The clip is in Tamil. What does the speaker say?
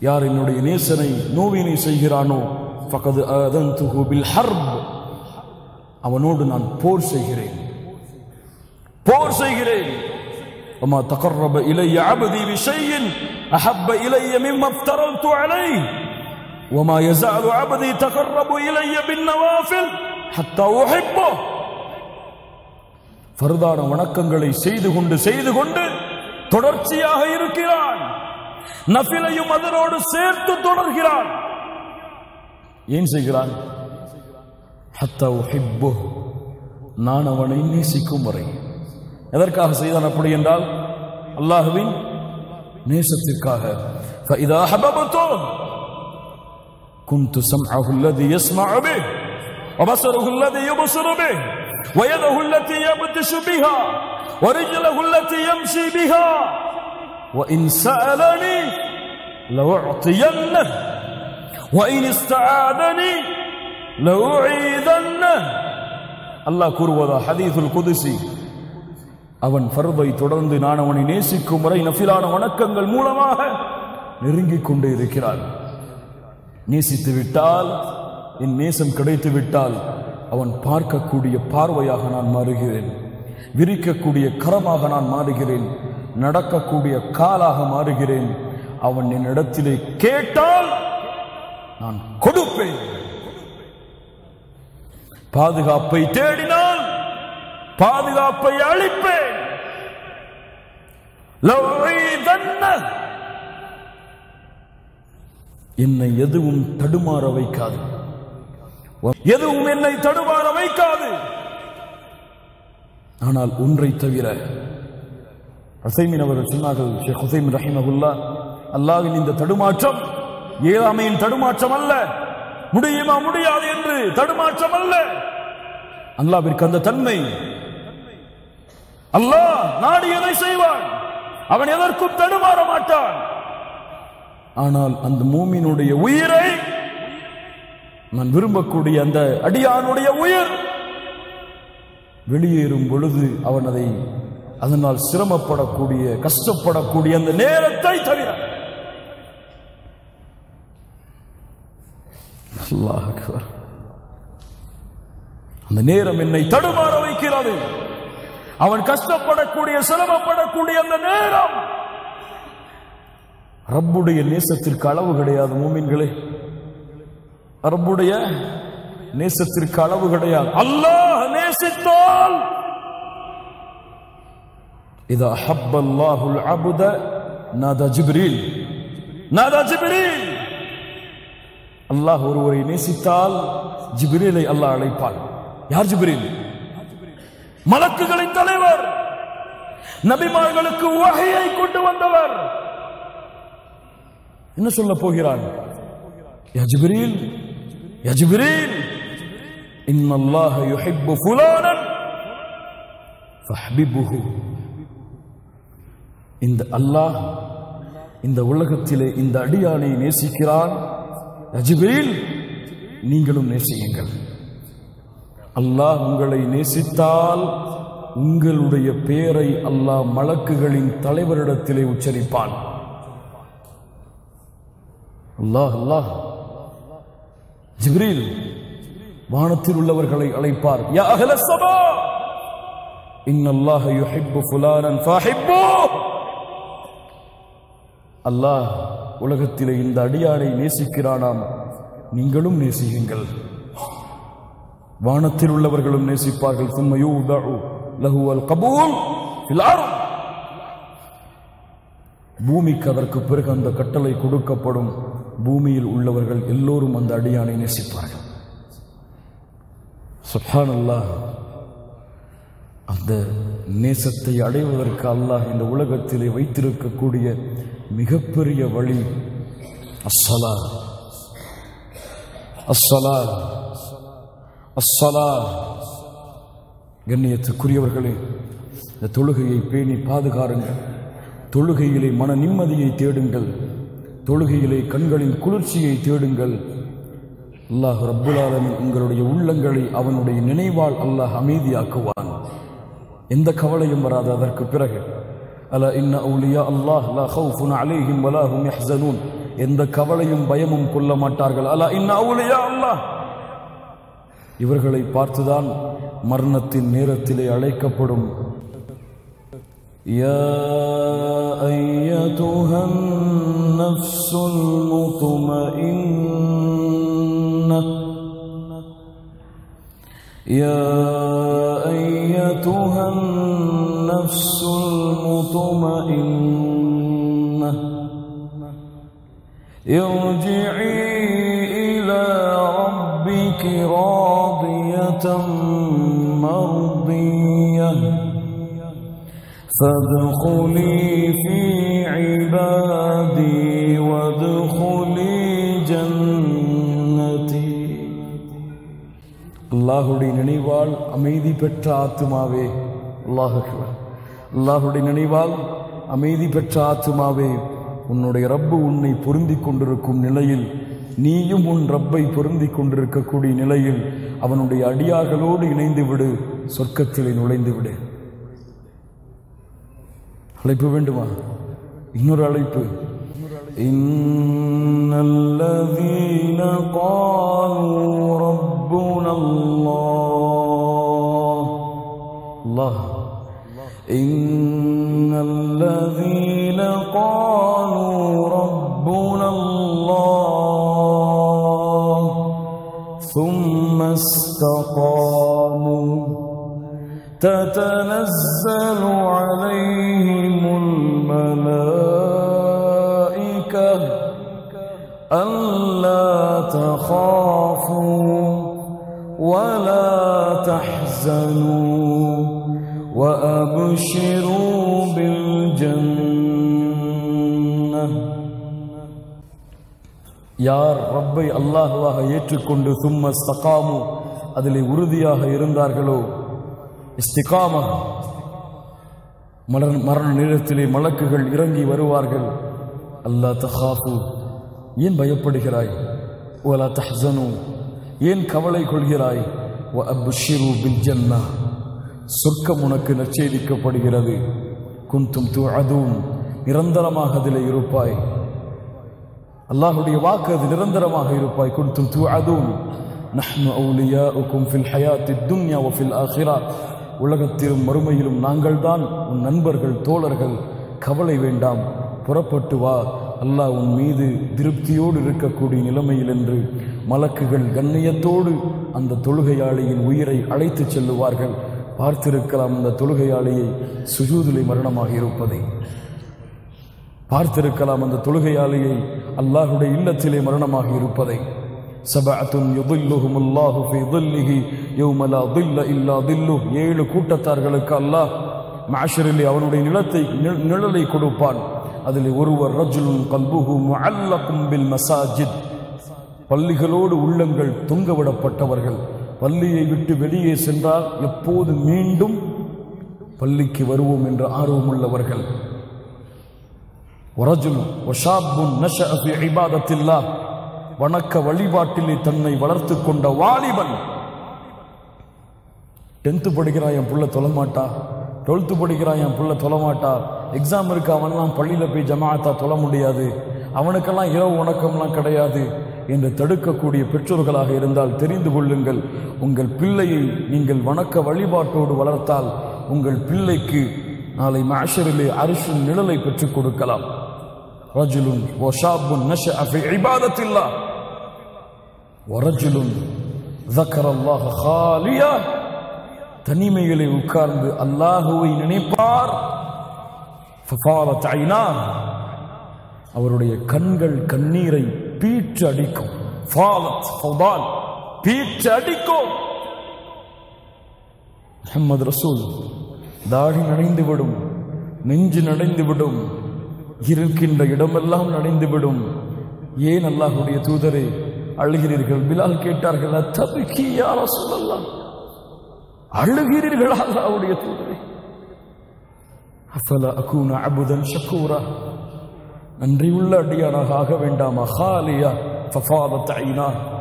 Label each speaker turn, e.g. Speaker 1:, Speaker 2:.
Speaker 1: யார் என்னுடைய நேசனை நோவினை செய்கிறானோ ஃபகது அதன்துஹு பில் ஹர்ப் அவனோடு நான் போர் செய்கிறேன் போர் செய்கிறேன் وما تقرب إلي عبدي بشيء أحب إلي مما افترضت عليه وما يزال عبدي تقرب إلي بالنوافل حتى أحبه ஃபர்தான வணக்கங்களை செய்து கொண்டு செய்து கொண்டு தொடர்ச்சியாக இருக்கிறான் நஃபிலையும் அதனோடு சேர்த்து தொடர்கிறான் ஏன் செய்கிறான் ஹத்தா உஹிப்பு நான் அவனை நேசிக்கும் வரை எதற்காக செய்தான் அப்படி என்றால் அல்லாஹுவின் நேசத்திற்காக فإذا أحببته كنت سمعه الذي يسمع به وبصره الذي يبصر به ويده التي يبتش بها ورجله التي يمشي بها وإن سألني لأعطينه وإن استعاذني لأعيذنه அல்லாஹ் கூறுவதா ஹதீதுல் குதிசி அவன் ஃபர்தை தொடர்ந்து நான் அவனை நேசிக்கும் வரை நஃபிலான வணக்கங்கள் மூலமாக நெருங்கிக் கொண்டே இருக்கிறான் நேசித்து விட்டால் என் நேசம் கிடைத்து விட்டால் அவன் பார்க்கக்கூடிய பார்வையாக நான் மாறுகிறேன் விரிக்கக்கூடிய கரமாக நான் மாறுகிறேன் நடக்கக்கூடிய காலாக மாறுகிறேன் அவன் என்னிடத்திலே கேட்டால் நான் கொடுப்பேன் பாதுகாப்பை தேடினால் பாதுகாப்பை அளிப்பேன் லவ்வைதன்ன. என்னை எதுவும் தடுமாற வைக்காது எதுவும் என்னை தடுமாற வைக்காது ஆனால் ஒன்றை தவிர ஹுசைமின் அவர்கள் சொன்னார்கள் ஷேக் ஹுசைமின் ரஹிமகுல்லா அல்லாவின் இந்த தடுமாற்றம் ஏழாமையின் தடுமாற்றம் அல்ல முடியுமா முடியாது என்று தடுமாற்றம் அல்ல அல்லாவிற்கு அந்த தன்மை அல்லாஹ் நாடியதை செய்வான் அவன் எதற்கும் தடுமாற மாட்டான் ஆனால் அந்த மூமினுடைய உயிரை நான் விரும்பக்கூடிய அந்த அடியானுடைய உயிர் வெளியேறும் பொழுது அவன் அதை அதனால் சிரமப்படக்கூடிய கஷ்டப்படக்கூடிய அந்த நேரத்தை தவிர அல்லாஹ் அக்பர். அந்த நேரம் என்னை தடுமாற வைக்கிறது அவன் கஷ்டப்படக்கூடிய சிரமப்படக்கூடிய அந்த நேரம் ரப்புடைய நேசத்திற்கு அளவு கிடையாது மூமின்களே ரப்புடைய நேசத்திற்கு அளவு கிடையாது அல்லாஹ் நேசித்தால் إذا أحب الله العبد نادى جبريل نادى جبريل அல்லாஹ் ஒருவரை நேசித்தால் ஜிப்ரீலை அல்லாஹ் அழைப்பான் யார் ஜிப்ரீல் மலக்குகளின் தலைவர் நபிமார்களுக்கு வகையை கொண்டு வந்தவர் என்ன சொல்ல போகிறான் யா ஜிப்ரீல் யா ஜிப்ரீல் إن الله يحب فلانا فاحببه இந்த அல்லாஹ் இந்த உலகத்திலே இந்த அடியானை நேசிக்கிறான் யா ஜிப்ரீல் நீங்களும் நேசியுங்கள் அல்லாஹ் உங்களை நேசித்தால் உங்களுடைய பெயரை அல்லாஹ் மலக்குகளின் தலைவரிடத்திலே உச்சரிப்பான் அல்லாஹ் அல்லாஹ் ஜிப்ரீல் வானத்தில் உள்ளவர்களை அழைப்பார் யா அஹ்ல ஸபா இன்னல்லாஹ யுஹிப்பு ஃபுலானன் ஃபஹிப்பு அல்லாஹ் உலகத்திலே இந்த அடியாரை நேசிக்கிறானாம் நீங்களும் நேசியுங்கள் வானத்தில் உள்ளவர்களும் நேசிப்பார்கள் சும்ம யூதஉ லஹு அல் கபூல் ஃபில் அர்த் பூமிக்கு அதற்கு பிறகு அந்த கட்டளை கொடுக்கப்படும் பூமியில் உள்ளவர்கள் எல்லோரும் அந்த அடியானை நேசிப்பார்கள் சுப்ஹானல்லாஹ் அந்த நேசத்தை அடைவதற்கு அல்லாஹ் இந்த உலகத்திலே வைத்திருக்கக்கூடிய மிகப்பெரிய வழி அஸ்ஸலா அஸ்ஸலா அஸ்ஸலா கண்ணியத்துக்குரியவர்களே இந்த தொழுகையை பேணி பாதுகாருங்கள் தொழுகையிலே மன நிம்மதியை தேடுங்கள் தொழுகையிலே கண்களின் குளிர்ச்சியை தேடுங்கள் அல்லாஹ் ரப்புல் ஆலமீன் உங்களுடைய உள்ளங்களை அவனுடைய நினைவால் அல்லாஹ் அமைதியாக்குவான் எந்த கவலையும் வராது அதற்கு பிறகு அல இன்ன அவுலியா அல்லாஹ் லா ஹவுஃபுன் அலைஹிம் வலா ஹும் யஹ்ஸனூன் எந்த கவலையும் பயமும் கொள்ள மாட்டார்கள் அல்ல இன்ன அவுலியா அல்லாஹ் இவர்களை பார்த்துதான் மரணத்தின் நேரத்திலே அழைக்கப்படும் يا أيتها النفس المطمئنة يا أيتها النفس المطمئنة ارجعي إلى ربك راضية مرضية فادخلي في عبادي وادخلي جنتي அல்லாஹுடைய நினைவால் அமைதி பெற்ற ஆத்துமாவே அல்லாஹ் அக்பர். அல்லாஹுடைய நினைவால் அமைதி பெற்ற ஆத்துமாவே உன்னுடைய ரப்பு உன்னை பொருந்திக் கொண்டிருக்கும் நிலையில் நீயும் உன் ரப்பை பொருந்திக் கொண்டிருக்கக்கூடிய நிலையில் அவனுடைய அடியார்களோடு இணைந்து விடு சொர்க்கத்திலே நுழைந்து விடு அழைப்பு வேண்டுமா இன்னொரு அழைப்பு إن الذين قالوا ربنا الله الله إن الذين قالوا ربنا الله ثم استقاموا تتنزل عليهم الملائكة ألا تخافوا ولا تحزنوا وأبشروا بالجنة யார் ரப்பை அல்லாஹுவாக ஏற்றுக்கொண்டு சும்ம ஸ்தகாமு அதிலே உறுதியாக இருந்தார்களோ இஸ்திகாமா மரண மரண நேரத்திலே மலக்குகள் இறங்கி வருவார்கள் அல்லா தஹாஃபு ஏன் பயப்படுகிறாய் ஒலா தஹ்சனு ஏன் கவலை கொள்கிறாய் வ அப்ஷிரு பில் ஜன்னா சொர்க்கம் உனக்கு நற்செய்திக்கப்படுகிறது குந்தும் துஅதூன் நிரந்தரமாக அதிலே இருப்பாய் அல்லாஹ்வுடைய வாக்கு அது நிரந்தரமாக இருப்பாய் குந்தும் துஅதூன் நஹ்னு அவுலியாஉக்கும் ஃபில் ஹயாத்தித் துன்யா வ ஃபில் ஆখিরা உலகத்திலும் மறுமையிலும் நாங்கள்தான் உன் நண்பர்கள் தோழர்கள் கவலை வேண்டாம் புறப்பட்டு வா அல்லாஹ் உன் மீது திருப்தியோடு இருக்கக்கூடிய நிலைமையில் என்று மலக்குகள் கண்ணியத்தோடு அந்த தொழுகையாளியின் உயிரை அழைத்துச் செல்லுவார்கள் பார்த்திருக்கலாம் அந்த தொழுகையாளியை சுஜூதிலை மரணமாக இருப்பதை பார்த்திருக்கலாம் அந்த தொழுகையாளியை அல்லாஹுடைய இல்லத்திலே மரணமாக இருப்பதை சபஅத்துன் யுதில்லுஹும் அல்லாஹு ஃபீ ظில்லிஹி யௌம லா ظில்ல இல்லா ظில்லுஹ் ஏழு கூட்டத்தார்களுக்கு அல்லாஹ் மஅஷரிலே அவனுடைய நிலத்தை நி- நிழலை கொடுப்பான் அதில் ஒருவர் ரஜுலுன் கல்புஹு முஅல்லகும் பில் மசாஜித் பள்ளிகளோடு உள்ளங்கள் தொங்கவிடப்பட்டவர்கள் பள்ளியை விட்டு வெளியே சென்றால் எப்போது மீண்டும் பள்ளிக்கு வருவோம் என்ற ஆர்வமுள்ளவர்கள் ورجل وشاب نشأ في عبادة الله வணக்க வழிபாட்டிலே தன்னை வளர்த்து கொண்ட வாலிபன் டென்த்து படிக்கிறான் என் புள்ள தொலைமாட்டா டுவெல்த்து படிக்கிறான் என் புள்ள தொலைமாட்டா எக்ஸாம் இருக்கு அவன்லாம் பள்ளியில் போய் ஜமாஅத்தா தொழ முடியாது அவனுக்கெல்லாம் இரவு வணக்கம்லாம் கிடையாது என்று தடுக்கக்கூடிய பெற்றோர்களாக இருந்தால் தெரிந்து கொள்ளுங்கள் உங்கள் பிள்ளையை நீங்கள் வணக்க வழிபாட்டோடு வளர்த்தால் உங்கள் பிள்ளைக்கு நாளை மாஷரிலே அரிசின் நிழலை பெற்றுக் கொடுக்கலாம் رجل وشاب نشأ في عبادة الله ورجل ذكر الله خاليا தனிமையிலே உட்கார்ந்து அல்லாஹுவை நினைப்பார் ففارت عيناه அவருடைய கண்கள் கண்ணீரை பீற்று அடிக்கும் ஃபாலத் ஃபௌதான் பீற்று அடிக்கும் முஹம்மது ரசூல் தாடி நனைந்துவிடும் நெஞ்சு நனைந்துவிடும் இருக்கின்ற இடமெல்லாம் நனைந்துவிடும் ஏன் அல்லாஹுடைய தூதரை அழுகிறீர்கள் பிலால் கேட்டார்கள் அத்தபிக்கி யார சொல்லலாம் அழுகிறீர்களா அல்லாஹ்வுடைய தூதரை அஃபல அகூன அபுதன் ஷக்கூரா நன்றியுள்ள அடியானாக ஆக வேண்டாமா ஹாலியா ஃபஃபாதத் ஐனா